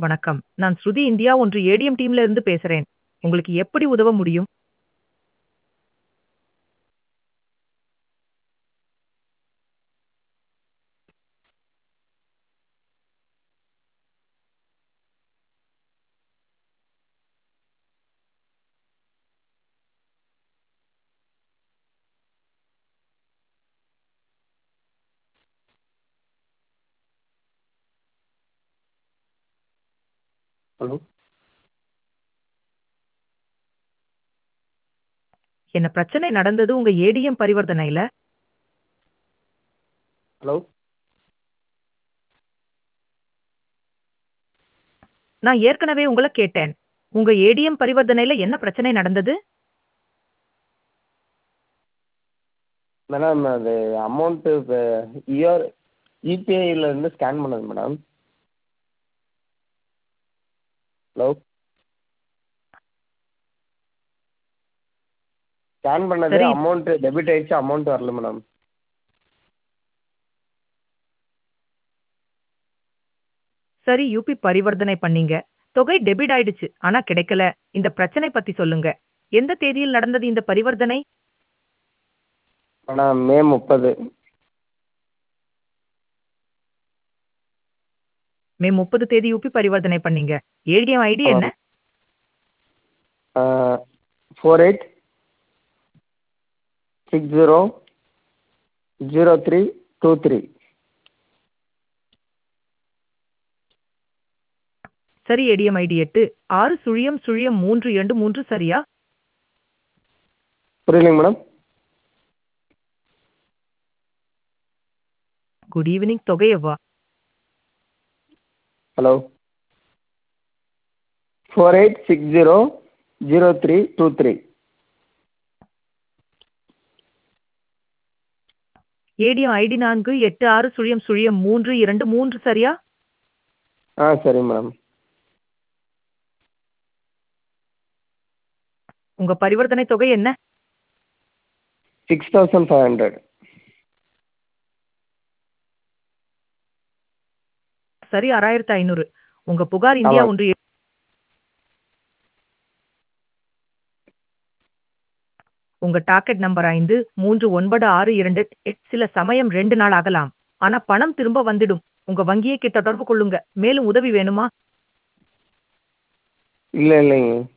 வணக்கம் நான் ஸ்ருதி இந்தியா ஒன்று ஏடிஎம் டீம்ல இருந்து பேசுறேன் உங்களுக்கு எப்படி உதவ முடியும் ஹலோ என்ன பிரச்சனை நடந்தது உங்க ஏடிஎம் பரிவர்த்தனையில ஹலோ நான் ஏற்கனவே உங்களை கேட்டேன் உங்க ஏடிஎம் பரிவர்த்தனையில என்ன பிரச்சனை நடந்தது மேடம் அது அமௌண்ட்டு இப்போ இயர் இபிஐலேருந்து ஸ்கேன் பண்ணது மேடம் ஹலோ ஸ்கேன் பண்ணது சரி. அமௌண்ட்டு டெபிட் ஆயிடுச்சு அமௌண்ட் வரல மேடம் சரி யூபி பரிவர்த்தனை பண்ணீங்க தொகை டெபிட் ஆயிடுச்சு ஆனா கிடைக்கல இந்த பிரச்சனை பத்தி சொல்லுங்க எந்த தேதியில் நடந்தது இந்த பரிவர்த்தனை மேடம் மே முப்பது மே முப்பது தேதி யூபி பரிவர்த்தனை பண்ணீங்க ஏடிஎம் ஐடி என்ன four eight six zero zero three two three சரி ஏடிஎம் ஐடி எட்டு ஆறு சுழியம் சுழியம் மூன்று இரண்டு மூன்று சரியா புரியலைங்க மேடம் குட் ஈவினிங் தொகை எவ்வா hello four eight six zero zero three two three ATM ID நான்கு எட்டு ஆறு சுழியம் சுழியம் மூன்று இரண்டு மூன்று சரியா ஆ சரி மேடம் உங்க பரிவர்த்தனை தொகை என்ன சிக்ஸ் தௌசண்ட் ஃபைவ் ஹண்ட்ரட் சரி ஆறாயிரத்து ஐநூறு உங்க புகார் இந்தியா ஆமாம். ஒன்று உங்க டாக்கெட் நம்பர் ஐந்து மூன்று ஒன்பது ஆறு இரண்டு எட் சில சமயம் ரெண்டு நாள் ஆகலாம் ஆனா பணம் திரும்ப வந்துடும் உங்க வங்கியை தொடர்பு கொள்ளுங்க மேலும் உதவி வேணுமா இல்லை இல்லைங்க